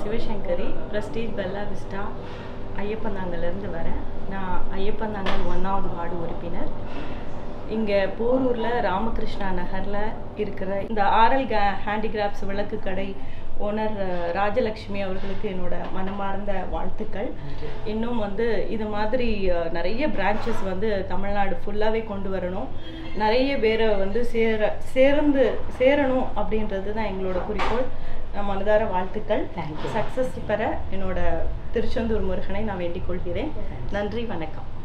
Sivasankari prestige bella vista ஐயப்பந்தாங்கலேருந்து வரேன் நான் ஐயப்பந்தாங்கல் ஒன்றாவது வார்டு உறுப்பினர் இங்கே போரூரில் ராமகிருஷ்ணா நகரில் இருக்கிற இந்த ஆர்எல் கே ஹேண்டிகிராஃப்ட்ஸ் விளக்கு கடை ஓனர் அஹ், ராஜலக்ஷ்மி அவர்களுக்கு என்னோட மனமார்ந்த வாழ்த்துக்கள் இன்னும் வந்து இது மாதிரி அஹ், நிறைய பிரான்ச்சஸ் வந்து தமிழ்நாடு ஃபுல்லாகவே கொண்டு வரணும் நிறைய பேரை வந்து சேர சேர்ந்து சேரணும் அப்படின்றது தான் எங்களோட குறிக்கோள் அஹ், மனதார வாழ்த்துக்கள் சக்ஸஸ் பெற என்னோட திருச்செந்தூர் முருகனை நான் வேண்டிக் கொள்கிறேன் நன்றி வணக்கம்